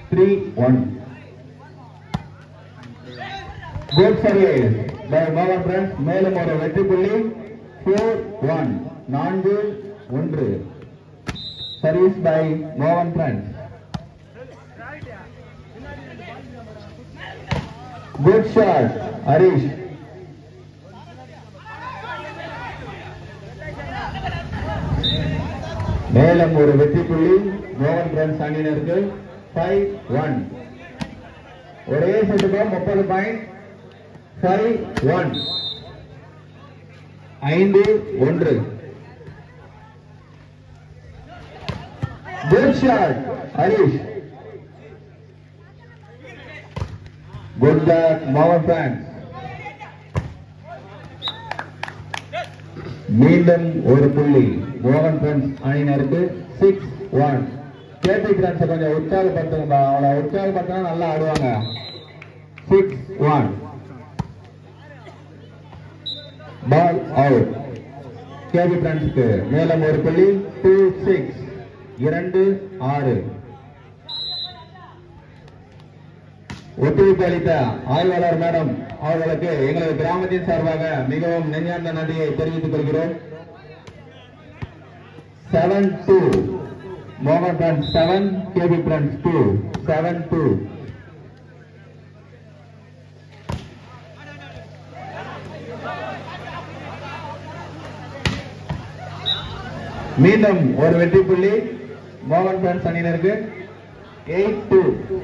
Three one good service by மோகன் friends மேலும் ஒரு வெற்றி புள்ளி ஃபோர் ஒன் நான்கு ஒன்று சர்வீஸ் பை மோகன் ஃப்ரெண்ட்ஸ் குட் ஷாட் ஹரிஷ் மேலும் ஒரு வெற்றி புள்ளி மோகன் ஃப்ரெண்ட்ஸ் அணியினருக்கு ஃபைவ் ஒன் ஒரே செட்டுக்கு முப்பது பாயிண்ட் ஃபைவ் ஒன் ஐந்து ஒன்று good shot Harish good back மோகன் ஃபேன்ஸ் மீண்டும் ஒரு புள்ளி மோகன் ஃபேன்ஸ் அணியினருக்கு சிக்ஸ் ஒன் கேபி பிரான்ஸை கொஞ்சம் உற்சாகப்படுத்துங்கப்பா அவளை உற்சாகப்படுத்தினா நல்லா ஆடுவாங்க six one ball out KP பிரான்ஸுக்கு மேலும் ஒரு புள்ளி டூ சிக்ஸ் இரண்டு ஆறு ஒத்துழைப்பு அளித்த ஆய்வாளர் மேடம் அவர்களுக்கு எங்களது கிராமத்தின் சார்பாக மிகவும் நெஞ்சார்ந்த நன்றியை தெரிவித்துக் கொள்கிறோம் செவன் டூ மோகன் friends seven KP friends two seven two மீண்டும் ஒரு வெற்றி புள்ளி மோகன் பிரான்ஸ் அணியினருக்கு எயிட் டூ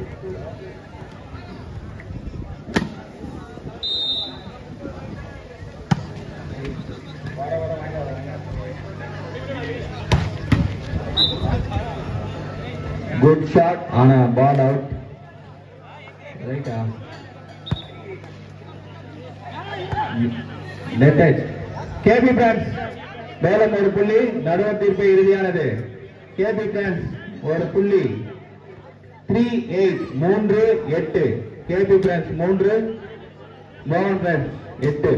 குட் ஷாட் ஆனா பால் அவுட் ரைட்டா நெட்டேஜ் கேபி பிரான்ஸ் மேலும் ஒரு புள்ளி நடுவர் தீர்ப்பு இறுதியானது கேபி பிரான்ஸ் ஒரு புள்ளி த்ரீ எயிட் மூன்று எட்டு கேபி பிரான்ஸ் மூன்று மோகன் பிரான்ஸ் எட்டு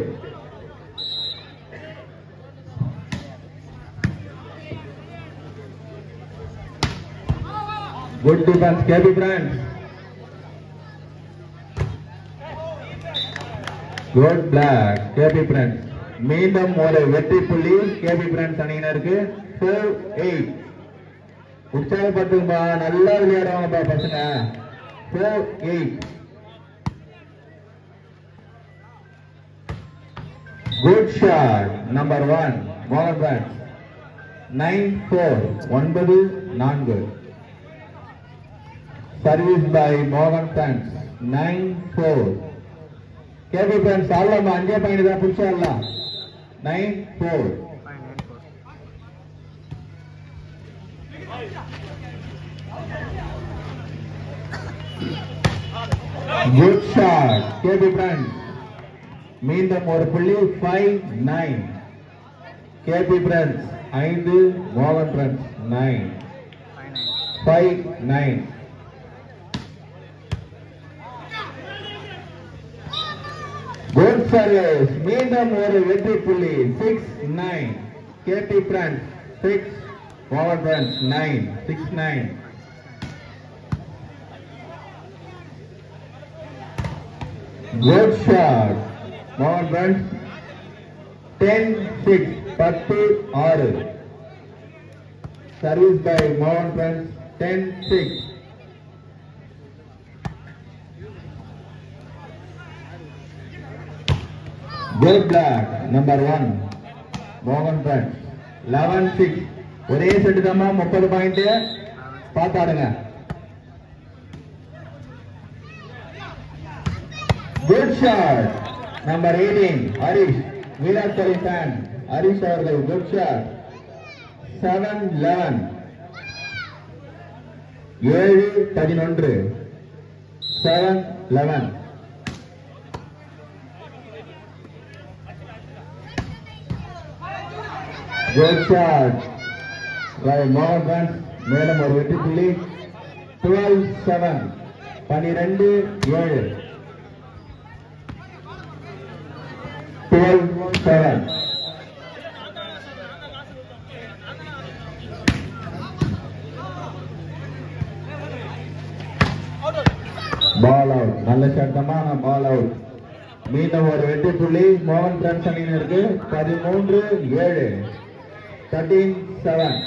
good defence KP friends good block KP friends மீண்டும் ஒரு வெற்றி புள்ளி கேபி பிரான்ஸ் அணியினருக்கு ஃபோர் எயிட் உற்சாகப்படுத்துங்கப்பா நல்லா விளையாடுவாங்கப்பா பசங்க four eight good shot number one மோகன் பிரான்ஸ் நைன் ஃபோர் ஒன்பது நான்கு சர்வீஸ் பை மோகன் friends nine four KP friends ஆடலாமா அஞ்சே பாயிண்ட் தான் புடிச்சா ஆடலாம் nine four good shot KP friends மீண்டும் ஒரு புள்ளி ஃபைவ் நைன் கேபி பிரான்ஸ் ஐந்து மோகன் friends nine five nine good service மீண்டும் ஒரு வெற்றி புள்ளி six nine KP France six மோகன் friends nine six nine good shot மோகன் பிரான்ஸ் டென் சிக்ஸ் பத்து ஆறு சர்வீஸ் பை மோகன் France ten six good black number one மோகன் பிரான்ஸ் லெவன் சிக்ஸ் ஒரே செட்டு தாமா முப்பது point பார்த்தாடுங்க good shot number eighteen Harish Virat கோலி fan Harish அவர்கள் குட் ஷாட் செவன் லெவன் ஏழு பதினொன்று செவன் லெவன் குட் ஷாட் மோகன் பிரான்ஸ் மேலும் ஒரு வெற்றி புள்ளி டுவெல் செவன் பனிரெண்டு ஏழு டுவெல் செவன் பால் அவுட் நல்ல சட்டமான பால் அவுட் மீண்டும் ஒரு வெற்றி புள்ளி மோகன் பிரான்ஸ் அணியினருக்கு பதிமூன்று ஏழு தேர்ட்டீன் செவன்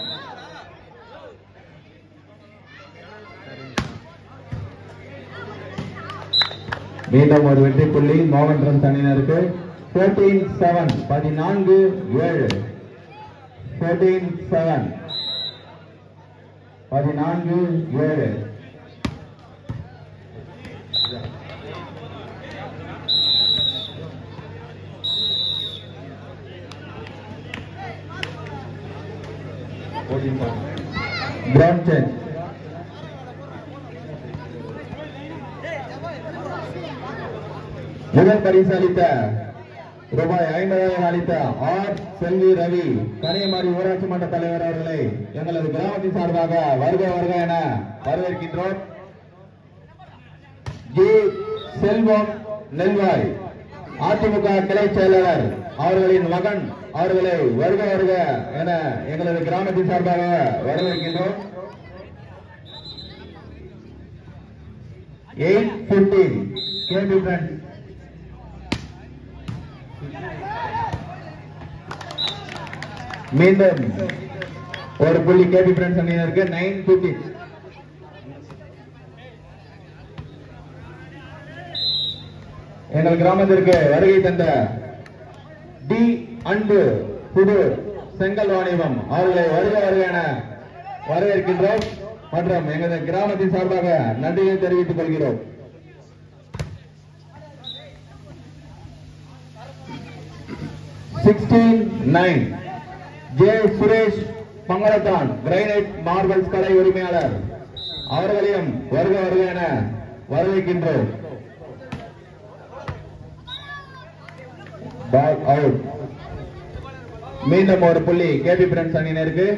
மீண்டும் ஒரு வெற்றி புள்ளி மோகன் பிரான்ஸ் அணியினருக்கு ஃபோர்டீன் செவன் பதினான்கு ஏழு ஃபோர்டீன் செவன் பதினான்கு ஏழு கிரவுண்ட் சேஞ்ச் முதல் பரிசு அளித்த ரூபாய் ஐம்பதாயிரம் அளித்த ஆர் செல்வி ரவி கனியமாரி ஊராட்சி மன்ற தலைவர் அவர்களை எங்களது கிராமத்தின் சார்பாக வருக வருக என வரவேற்கின்றோம் ஜி செல்வம் நெல்வாய் அதிமுக கிளை செயலாளர் அவர்களின் மகன் அவர்களை வருக வருக என எங்களது கிராமத்தின் சார்பாக வரவேற்கின்றோம் எயிட் பிப்டீன் கேபி ஃப்ரெண்ட்ஸ் மீண்டும் ஒரு புள்ளி கேபி ஃப்ரெண்ட்ஸ் அணியினருக்கு நைன் பிப்டி எங்கள் கிராமத்திற்கு வருகை தந்த டி அன்பு புது செங்கல் வாணிபம் அவர்களை வருக வருக என வரவேற்கின்றோம் மற்றும் எங்களது கிராமத்தின் சார்பாக நன்றியை தெரிவித்துக் கொள்கிறோம் சிக்ஸ்டீன் நைன் ஜே சுரேஷ் பங்களத்தான் கிரைனைட் மார்பல்ஸ் கடை உரிமையாளர் அவர்களையும் வருக வருக என வரவேற்கின்றோம் பால் அவுட் மீண்டும் ஒரு புள்ளி கேபி பிரெண்ட்ஸ் அணியினருக்கு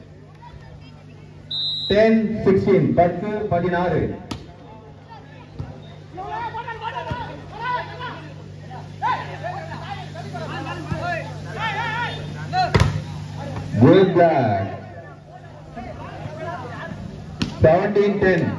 டென் சிக்ஸ்டீன் பத்து பதினாறு Good black. 17 10.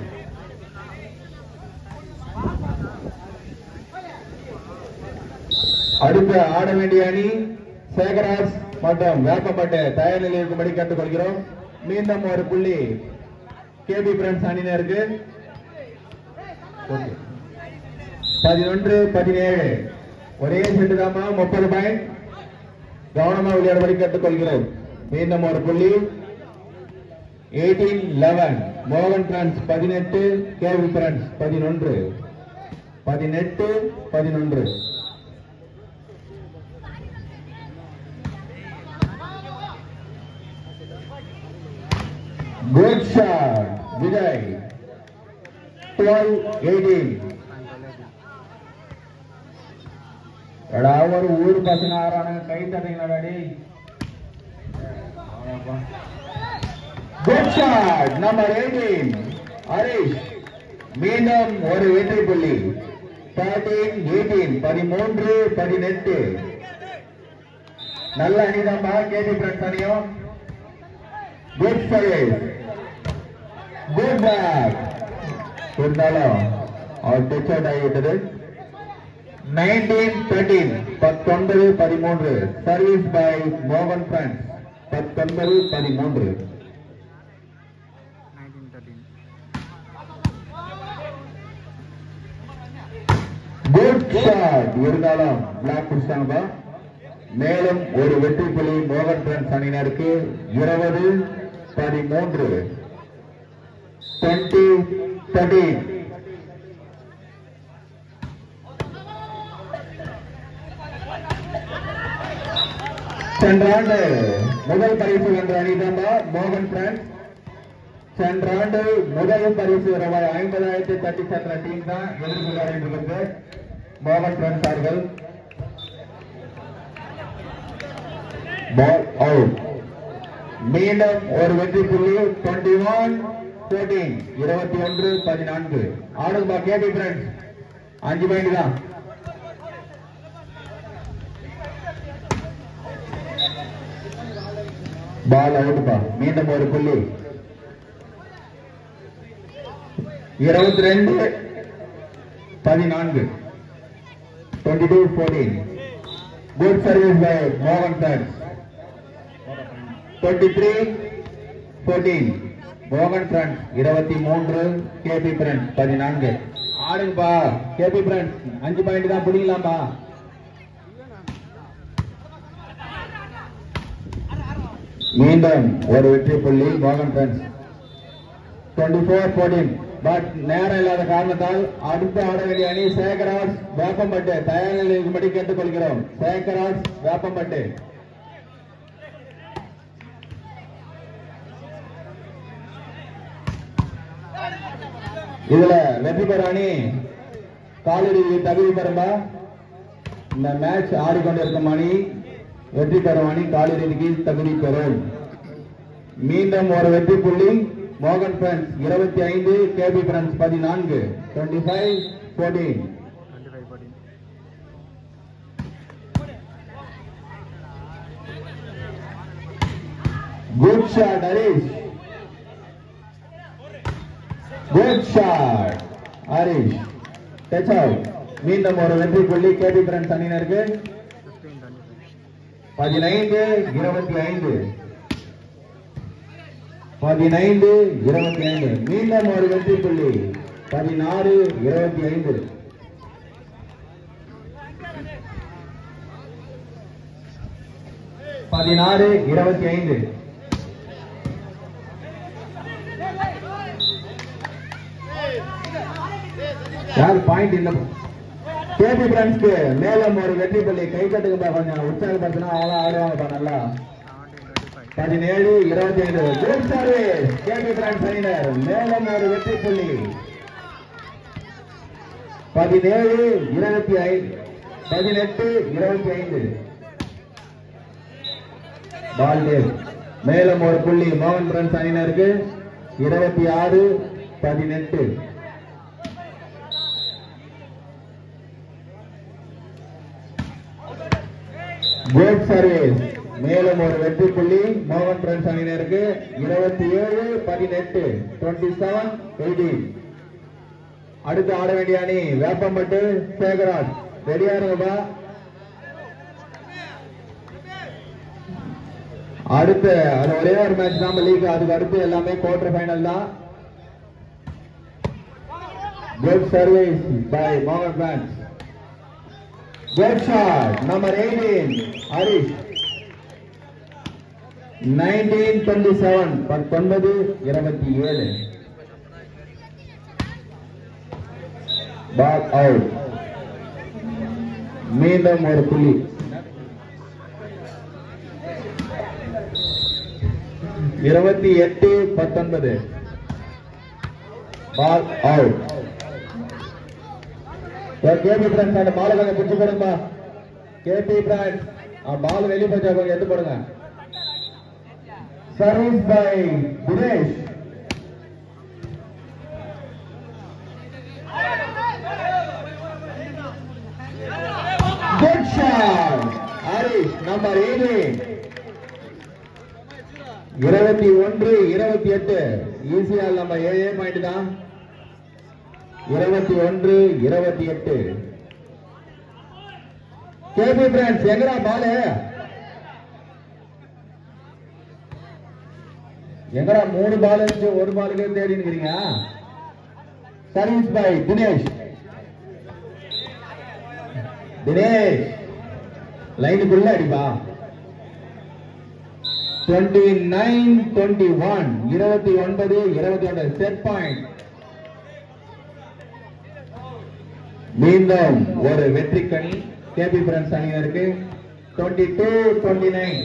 அடுத்து ஆட வேண்டிய அணி சேகராஜ் மற்றும் வேப்பப்பட்டு தயார் நிலையில் இருக்கும்படி கேட்டுக்கொள்கிறோம் மீண்டும் ஒரு புள்ளி கேபி பிரெண்ட்ஸ் அணியினருக்கு Okay. பதினொன்று பதினேழு ஒரே செட்டு தாமா முப்பது பாயிண்ட் கவனமா விளையாடுபடி கேட்டுக்கொள்கிறோம் மீண்டும் ஒரு புள்ளி எயிட்டீன் லெவன் மோகன் பிரான்ஸ் பதினெட்டு கேவி பிரான்ஸ் பதினொன்று பதினெட்டு பதினொன்று குட் ஷாட் விஜய் டுவெல் எயிட்டீன் எடா ஒரு ஊர் பசங்க ஆறானுங்க கை தட்டீங்களா டேய் குட் ஷாட் நம்பர் 18 ஹரிஷ் மீண்டும் ஒரு வெற்றி புள்ளி 13 18 பதிமூன்று பதினெட்டு நல்ல அணிதாம்பா கேடி ஃப்ரெண்ட்ஸ் அணியும் குட் சர்வீஸ் குட் பேக் இருந்தாலும் அவர் டச் அவுட் ஆகிவிட்டது நைன்டீன் தேர்ட்டீன் பத்தொன்பது பதிமூன்று சர்வீஸ் பை மோகன் பிரான்ஸ் பத்தொன்பது பதிமூன்று 1913 குட் ஷாட் இருந்தாலும் பிளாக் பிடிச்சாங்கப்பா மேலும் ஒரு வெற்றி புள்ளி மோகன் பிரான்ஸ் அணியினருக்கு இருபது பதிமூன்று டுவெண்ட்டி தேர்ட்டீன் சென்ற ஆண்டு முதல் பரிசு வென்ற அணிதாம்பா மோகன் பிரான்ஸ் சென்ற ஆண்டு முதல் பரிசு ரூபாய் ஐம்பதாயிரத்தி தட்டி சென்ற டீம் தான் எதிர்கொள்ளார்கள் மோகன் பிரான்ஸ் அவர்கள் பால் அவுட் மீண்டும் ஒரு வெற்றி புள்ளி டுவெண்ட்டி ஒன் போர்டீன் இருபத்தி ஒன்று பதினான்கு ஆடுங்கப்பா கேபி ஃப்ரெண்ட்ஸ் அஞ்சு பாயிண்ட் தான் பால் அவுட்பா மீண்டும் ஒரு புள்ளி இருபத்தி ரெண்டு பதினான்கு twenty two fourteen good service by மோகன் சார் டுவெண்ட்டி த்ரீ ஃபோர்டீன் மோகன் ஃப்ரெண்ட்ஸ் இருபத்தி மூன்று கேபி ஃப்ரெண்ட்ஸ் பதினான்கு ஆடுங்கப்பா கேபி ஃப்ரெண்ட்ஸ் அஞ்சு பாயிண்ட் தான் பிடிக்கலாம்பா மீண்டும் ஒரு வெற்றி புள்ளி மோகன் friends twenty four fourteen but நேரம் இல்லாத காரணத்தால் அடுத்து ஆட வேண்டிய அணி சேகராஜ் வேப்பம்பட்டு தயார் நிலையில் இருக்கும்படி கேட்டுக்கொள்கிறோம் சேகராஜ் வேப்பம்பட்டு இதுல வெற்றி பெற அணி காலிறுதி தகுதி பெறும்பா இந்த மேட்ச் ஆடிக்கொண்டிருக்கும் அணி வெற்றி பெறும் அணி காலிறுதிக்கு தகுதி பெறும் மீண்டும் ஒரு வெற்றி புள்ளி மோகன் பிரான்ஸ் இருபத்தி ஐந்து கேபி பிரான்ஸ் பதினான்கு twenty five fourteen good shot Harish good shot Harish touch out மீண்டும் ஒரு வெற்றி புள்ளி கேபி பிரான்ஸ் அணியினருக்கு பதினைந்து இருபத்தி ஐந்து பதினைந்து இருபத்தி ஐந்து மீண்டும் ஒரு வெற்றி புள்ளி பதினாறு இருபத்தி ஐந்து பதினாறு இருபத்தி ஐந்து யார் பாயிண்ட் இல்ல கேபி பிரான்ஸ்க்கு மேலும் ஒரு வெற்றி புள்ளி கை கட்டுக்குப்பா கொஞ்சம் உற்சாகப்படுத்தினா அவ்வளோ ஆடுவாங்கப்பா நல்லா பதினேழு இருபத்தி ஐந்து குட் சர்வீஸ் கேபி பிரான்ஸ் அணியினர் மேலும் ஒரு வெற்றி புள்ளி பதினேழு இருபத்தி ஐந்து பதினெட்டு இருபத்தி ஐந்து பால்டேவ் மேலும் ஒரு புள்ளி மோகன் பிரான்ஸ் அணியினருக்கு இருபத்தி ஆறு பதினெட்டு குட் சர்வீஸ் மேலும் ஒரு வெற்றி புள்ளி மோகன் பிரான்ஸ் அணியினருக்கு இருபத்தி ஏழு பதினெட்டு டுவெண்ட்டி செவன் எயிட்டீன் அடுத்து ஆட வேண்டிய அணி வேப்பம்பட்டு சேகராஜ் ரெடியா இருங்கப்பா அடுத்து அது ஒரே ஒரு மேட்ச் தான் லீக் அதுக்கு அடுத்து எல்லாமே குவார்டர் ஃபைனல் தான் குட் சர்வீஸ் பை மோகன் friends good shot number eighteen Harish nineteen twenty seven பத்தொன்பது இருபத்தி ஏழு பால் அவுட் மீண்டும் ஒரு புள்ளி இருபத்தி எட்டு பத்தொன்பது பால் அவுட் கேபி பிரான்ஸ் அந்த பால் கொஞ்சம் பிடிச்சு போடுங்கப்பா கேபி பிரான்ஸ் பால் வெளியே போச்சா கொஞ்சம் எடுத்து போடுங்க service by Dinesh good shot Harish number ஏழு இருபத்தி ஒன்று இருபத்தி எட்டு ஈஸியா நம்ம ஏழே பாயிண்ட் தான் இருபத்தி ஒன்று இருபத்தி எட்டு கேபி பிரான்ஸ் எங்கடா பாலு எங்கடா மூணு பால் இருந்துச்சு ஒரு பாலுக்கு தேடி இருக்கிறீங்க சர்வீஸ் பை தினேஷ் தினேஷ் லைனுக்குள்ள அடிப்பா டுவெண்ட்டி நைன் டுவெண்ட்டி ஒன் இருபத்தி ஒன்பது இருபத்தி ஒன்பது செட் பாயிண்ட் மீண்டும் ஒரு வெற்றி கணி கேபி பிரான்ஸ் அணியினருக்கு twenty two twenty nine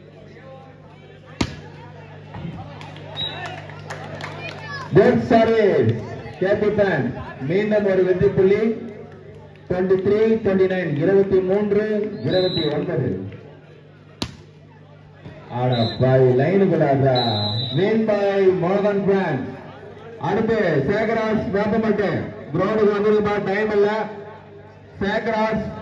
good service KP friends மீண்டும் ஒரு வெற்றி புள்ளி டுவெண்ட்டி த்ரீ டுவெண்ட்டி நைன் இருபத்தி மூன்று இருபத்தி ஒன்பது ஆட பாய் லைனுக்குள்ளாடுறா மீன் பாய் மோகன் பிரான்ஸ் அடுத்து சேகராஜ் வேப்பமட்டு கிரவுண்டுக்கு வந்திருப்பா டைம் இல்ல சேகராஜ்